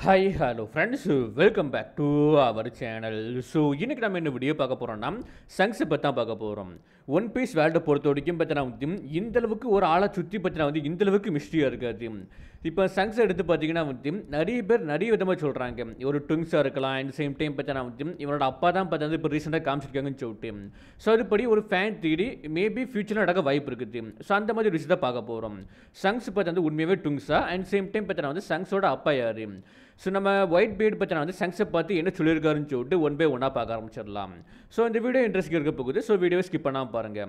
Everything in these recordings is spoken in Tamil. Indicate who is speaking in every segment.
Speaker 1: hi hello friends welcome back to our channel so இன்னைக்கு நம்ம என்ன வீடியோ பார்க்க போகிறோம்னா சங்ஸை பற்றி தான் பார்க்க போகிறோம் ஒன் பீஸ் வேர்ல்டை பொறுத்த வரைக்கும் பார்த்தீங்கன்னா வந்து இந்த அளவுக்கு ஒரு ஆளை சுற்றி பார்த்தீங்கன்னா வந்து இந்த அளவுக்கு மிஸ்ட்ரியாக இருக்காது இப்போ சங்ஸ் எடுத்து பார்த்தீங்கன்னா வந்து நிறைய பேர் நிறைய விதமாக சொல்கிறாங்க ஒரு ட்விங்ஸாக இருக்கலாம் அண்ட் சேம் டைம் பார்த்தீங்கன்னா வந்து இவனோட அப்பா தான் பார்த்தா இப்போ ரீசெண்டாக காமிச்சிருக்காங்கன்னு சொல்லிட்டு ஸோ அதுபடி ஒரு ஃபேன் தியரி மேபி ஃபியூச்சரில் நடக்க வாய்ப்பு இருக்குது ஸோ அந்த மாதிரி ஒரு விஷயத்தை பார்க்க போகிறோம் சங்ஸ் பார்த்தா வந்து உண்மையாகவே ட்விங்ஸா அண்ட் சேம் டைம் பார்த்தீங்கன்னா வந்து சங்ஸோட அப்பா யார் ஸோ நம்ம ஒயிட் பீட் பற்றின வந்து சங்ஸை பார்த்து என்ன சொல்லியிருக்காருன்னு சொல்லிட்டு ஒன் பை ஒன்னாக பார்க்க ஆரம்பிச்சிடலாம் ஸோ இந்த வீடியோ இன்ட்ரெஸ்ட் இருக்க போகுது ஸோ வீடியோ ஸ்கிப் பண்ணாமல் பாருங்கள்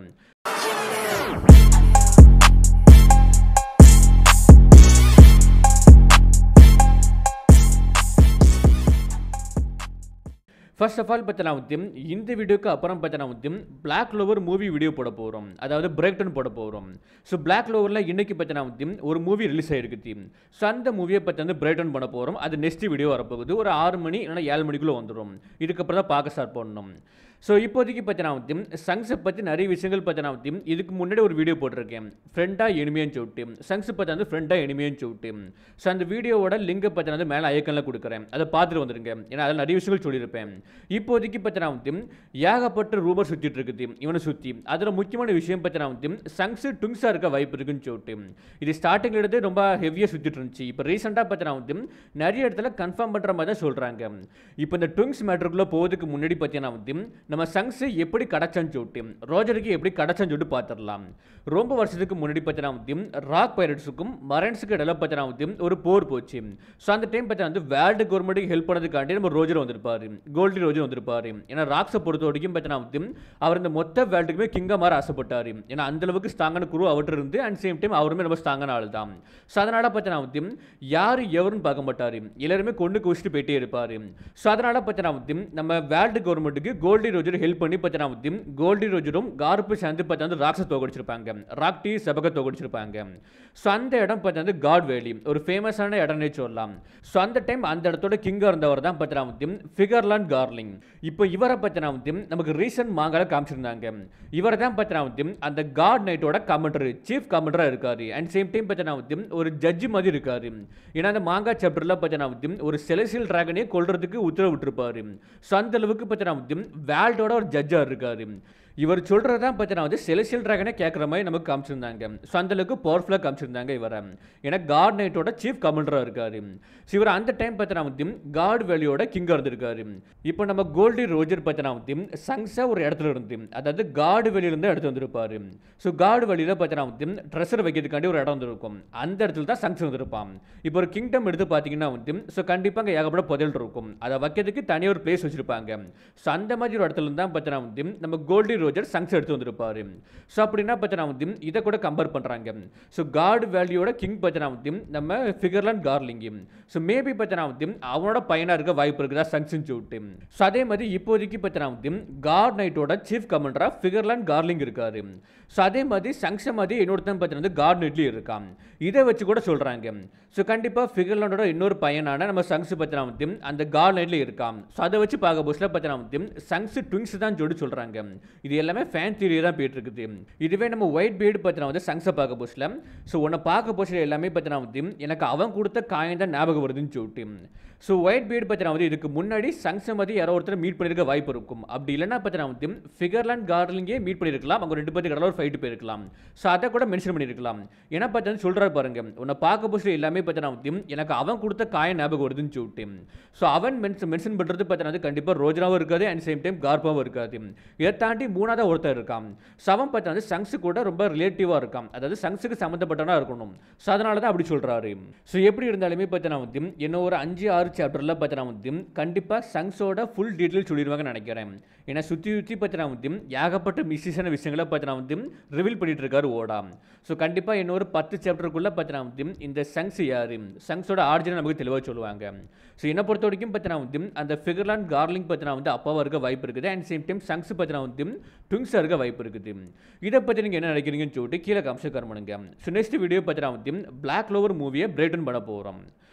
Speaker 1: ஃபர்ஸ்ட் ஆஃப் ஆல் பார்த்தனா வந்து இந்த வீடியோக்கு அப்புறம் பார்த்தனா வந்து பிளாக் லோவர் மூவி வீடியோ போட போகிறோம் அதாவது பிரேக் டவுன் போட போகிறோம் ஸோ பிளாக் லோவரில் இன்னைக்கு பார்த்தனா வந்து ஒரு மூவி ரிலீஸ் ஆயிருக்கு ஸோ அந்த மூவியை பற்றி வந்து பிரேக் டவுன் பண்ண போகிறோம் அது நெக்ஸ்ட் வீடியோ வரப்போகுது ஒரு ஆறு மணி இல்லைனா ஏழு மணிக்குள்ளே வந்துடும் இதுக்கப்புறம் தான் பார்க்க ஸ்டார்ட் பண்ணணும் ஸோ இப்போதைக்கு பார்த்தனா வந்து சங்ஸை பற்றி நிறைய விஷயங்கள் பார்த்தனா வந்து இதுக்கு முன்னாடி ஒரு வீடியோ போட்டிருக்கேன் ஃப்ரெண்டாக எனிமையான்னு சொல்லிட்டு சங்ஸ் பற்றி வந்து ஃப்ரெண்டாக எனிமையான்னு சொல்லிட்டு ஸோ அந்த வீடியோவோட லிங்கை பற்றி வந்து மேலே ஐக்கனில் கொடுக்குறேன் அதை பார்த்துட்டு வந்துருங்க ஏன்னா அதில் நிறைய விஷயங்கள் சொல்லியிருப்பேன் இப்போதைக்கு பார்த்தனா வந்து ஏகப்பட்ட ரூமர் சுற்றிட்டு இருக்குது இவனை சுற்றி அதில் முக்கியமான விஷயம் பார்த்தனா வந்து சங்ஸ் டுங்ஸாக இருக்க வாய்ப்பு இருக்குன்னு சொல்லிட்டு இது ஸ்டார்டிங்கில் எடுத்து ரொம்ப ஹெவியாக சுற்றிட்டு இருந்துச்சு இப்போ ரீசெண்டாக பார்த்தனா வந்து நிறைய இடத்துல கன்ஃபார்ம் பண்ணுற மாதிரி தான் சொல்கிறாங்க இப்போ இந்த டுங்ஸ் மேட்ருக்குள்ளே போகிறதுக்கு முன்னாடி பார்த்தீங்கன்னா வந்து நம்ம சங்ஸ் எப்படி கிடச்சான்னு சொல்லிட்டு ரோஜருக்கு எப்படி கிடச்சான்னு சொல்லிட்டு பார்த்துடலாம் ரொம்ப வருஷத்துக்கு முன்னாடி பார்த்தீங்கன்னா வந்து ராக் பைரட்ஸுக்கும் மரைன்ஸுக்கு இடையில பார்த்தீங்கன்னா வந்து ஒரு போர் போச்சு ஸோ அந்த டைம் பார்த்தீங்கன்னா வந்து வேர்ல்டு கவர்மெண்ட்டுக்கு ஹெல்ப் பண்ணதுக்காண்டி நம்ம ரோஜர் வந்திருப்பாரு கோல்டி ரோஜர் வந்திருப்பாரு ஏன்னா ராக்ஸை பொறுத்த வரைக்கும் பார்த்தீங்கன்னா வந்து அவர் இந்த மொத்த வேர்ல்டுக்குமே கிங்காக மாற ஆசைப்பட்டார் ஏன்னா அந்த அளவுக்கு ஸ்ட்ராங்கான குரு அவர்கிட்ட இருந்து அண்ட் சேம் டைம் அவருமே ரொம்ப ஸ்ட்ராங்கான ஆள் தான் ஸோ அதனால பார்த்தீங்கன்னா வந்து யார் எவருன்னு பார்க்க மாட்டார் எல்லாருமே கொண்டு குவிச்சிட்டு போயிட்டே இருப்பார் ஸோ அதனால பார்த்தீங்கன்னா வந்து நம்ம வேர்ல்டு கவர்மெண்ட்டுக்கு கோல்டி ரோஜர் ஹெல்ப் பண்ணி பார்த்தீங்கன்னா வந்து கோல்டி ரோஜரும் கார்ப்பு சேர்ந்து பார்த்தா வந்து ராக்ஸை தோக்கடிச்சிருப்பாங்க ராக் டீ சபக தோக்கடிச்சிருப்பாங்க ஸோ அந்த இடம் பார்த்தா வந்து காட் வேலி ஒரு ஃபேமஸான இடம்னே சொல்லலாம் ஸோ அந்த டைம் அந்த இடத்தோட கிங்காக இருந்தவர் தான் பார்த்தீங்கன்னா வந்து ஃபிகர்லாண்ட் கார்லிங் இப்போ இவரை பார்த்தீங்கன்னா வந்து நமக்கு ரீசன்ட் மாங்கால காமிச்சிருந்தாங்க இவரை தான் பார்த்தீங்கன்னா வந்து அந்த காட் நைட்டோட கமெண்டர் சீஃப் கமெண்டராக இருக்காரு அண்ட் சேம் டைம் பார்த்தீங்கன்னா வந்து ஒரு ஜட்ஜி மாதிரி இருக்காரு ஏன்னா அந்த மாங்கா சாப்டரில் பார்த்தீங்கன்னா வந்து ஒரு செலசியல் டிராகனே கொல்றதுக்கு உத்தரவு விட்டுருப்பாரு ஸோ அந்த அளவுக்கு பார்த்தீங்கன்னா வந்து வேர்ல்டோட ஒரு ஜட்ஜாக இருக்காரு இவர் சொல்கிறது தான் பார்த்தீங்கன்னா வந்து செலசியல் ட்ராகனே கேட்குற மாதிரி நமக்கு காமிச்சிருந்தாங்க ஸோ அந்தளவுக்கு பவர்ஃபுல்லாக காமிச்சிருந்தாங்க இவரை ஏன்னா காட் நைட்டோட சீஃப் கமாண்டராக இருக்காரு ஸோ இவர் அந்த டைம் பார்த்தீங்கன்னா வந்து காட் வேலியோட கிங்காக இருந்திருக்காரு இப்போ நம்ம கோல்டி ரோஜர் பார்த்தீங்கன்னா வந்து சங்ஸை ஒரு இடத்துல இருந்து அதாவது காடு வெளியிலேருந்து எடுத்து வந்திருப்பாரு ஸோ காடு வெளியில் பார்த்தீங்கன்னா வந்து ட்ரெஸ்ஸர் வைக்கிறதுக்காண்டி ஒரு இடம் வந்துருக்கும் அந்த இடத்துல தான் சங்ஸ் வந்திருப்பான் இப்போ ஒரு கிங்டம் எடுத்து பார்த்தீங்கன்னா வந்து ஸோ கண்டிப்பாக அங்கே ஏகப்பட புதையல் இருக்கும் அதை வைக்கிறதுக்கு தனியாக ஒரு பிளேஸ் வச்சிருப்பாங்க ஸோ அந்த மாதிரி ஒரு இடத்துல தான் பார்த்தீங்கன்னா வந்து நம்ம கோல்டி ரோஜர் சங்ஸ் எடுத்து வந்திருப்பாரு ஸோ அப்படின்னா பார்த்தீங்கன்னா வந்து இதை கூட கம்பேர் பண்ணுறாங்க ஸோ காட் வேல்யூட கிங் பார்த்தீங்கன்னா வந்து நம்ம ஃபிகர்லாண்ட் கார்லிங் ஸோ மேபி பார்த்தீங்கன்னா வந்து அவனோட பையனாக இருக்க வாய்ப்பு இருக்குதா சங்ஸ்ன்னு சொல்லிட்டு ஸோ அதே மாதிரி இப்போதைக்கு பார்த்தீங்கன்னா வந்து காட் நைட்டோட சீஃப் கமாண்டராக ஃபிகர்லாண்ட் கார்லிங் இருக்காரு ஸோ அதே மாதிரி சங்ஸை மாதிரி இன்னொருத்தன் பார்த்தீங்கன்னா வந்து காட் நைட்லேயும் இருக்கான் இதை வச்சு கூட சொல்கிறாங்க ஸோ கண்டிப்பாக ஃபிகர்லாண்டோட இன்னொரு பையனான நம்ம சங்ஸ் பார்த்தீங்கன்னா வந்து அந்த காட் நைட்ல இருக்கான் ஸோ அதை வச்சு பார்க்க போஸ்டில் பார்த்தீங்கன்னா வந்து சங்ஸ் ட்விங்ஸ் தான் சொல்லி சொல்கிறாங்க இது எல்லாமே ஃபேன் தியரி தான் போயிட்டு இருக்குது இதுவே நம்ம ஒயிட் பீடு பார்த்தீங்கன்னா வந்து சங்ஸை பார்க்க போஸ்டில் ஸோ உன்னை பார்க்க போஸ்டில் எல்லாமே பார்த்தீங்கன்னா வந்து எனக்கு அவன் கொடுத்த காயம் தான் ஞாபகம் வருதுன்னு சொல்லிட்டு ஸோ ஒயிட் பீடு பார்த்தீங்கன்னா வந்து இதுக்கு முன்னாடி சங்ஸை மாதிரி யாரோ ஒருத்தர் மீட் பண்ணியிருக்க வாய்ப்பு இருக்கும் அப்படி இல்லைன்னா பார்த்தீங்கன்னா வந்து ஃபிகர்லாண்ட் கார்லிங்கே மீட் பண்ணியிருக்கலாம் அவங்க ரெண்டு பேருக்கு கடவுள் ஃபைட்டு போயிருக்கலாம் ஸோ அதை கூட மென்ஷன் பண்ணியிருக்கலாம் ஏன்னா பார்த்தீங்கன்னா சொல்கிறாரு பாருங்க உன்னை பார்க்க போஸ்டில் எல்லாமே பார்த்தீங்கன்னா வந்து எனக்கு அவன் கொடுத்த காயம் ஞாபகம் வருதுன்னு சொல்லிட்டு ஸோ அவன் மென்ஷன் மென்ஷன் பண்ணுறது பார்த்தீங்கன்னா வந்து கண்டிப்பாக ரோஜனாவும் இருக்காது அண்ட் சேம் டைம் கார்பாவும் இருக்காது இதை தாண்டி மூணாவது ஒருத்தர் இருக்கான் சவம் பார்த்தா வந்து சங்ஸ் கூட ரொம்ப ரிலேட்டிவாக இருக்கான் அதாவது சங்ஸுக்கு சம்மந்தப்பட்டனா இருக்கணும் ஸோ அதனால தான் அப்படி சொல்கிறாரு ஸோ எப்படி இருந்தாலுமே பார்த்தீங்கன்னா வந்து என்ன ஒரு அஞ்சு ஆறு சாப்டரில் பார்த்தீங்கன்னா வந்து கண்டிப்பாக சங்ஸோட ஃபுல் டீட்டெயில் சொல்லிடுவாங்கன்னு நினைக்கிறேன் ஏன்னா சுற்றி சுற்றி பார்த்தீங்கன்னா வந்து ஏகப்பட்ட மிஸ்ஸான விஷயங்களை பார்த்தீங்கன்னா வந்து ரிவீல் பண்ணிட்டு இருக்காரு ஓடா ஸோ கண்டிப்பாக இன்னொரு பத்து சாப்டருக்குள்ளே பார்த்தீங்கன்னா வந்து இந்த சங்ஸ் யார் சங்ஸோட ஆர்ஜினை நமக்கு தெளிவாக சொல்லுவாங்க ஸோ என்னை பொறுத்த வரைக்கும் பார்த்தீங்கன்னா வந்து அந்த ஃபிகர்லாண்ட் கார்லிங் பார்த்தீங்கன்னா வந்து அப்பாவாக இருக்க வாய்ப்பு இருக்குது அண்ட் சேம் டைம் சங்ஸ் பார்த்தீங்கன்னா வந்து ட்விங்ஸாக இருக்க வாய்ப்பு இருக்குது இதை பற்றி நீங்கள் என்ன நினைக்கிறீங்கன்னு சொல்லிட்டு கீழே கம்சக்காரம் பண்ணுங்க ஸோ நெக்ஸ்ட் வீடியோ பார்த்தீங்கன்னா வந்து பிளாக் லோவர் மூவியை பிரேட்டன் பண்ண போகிறோம்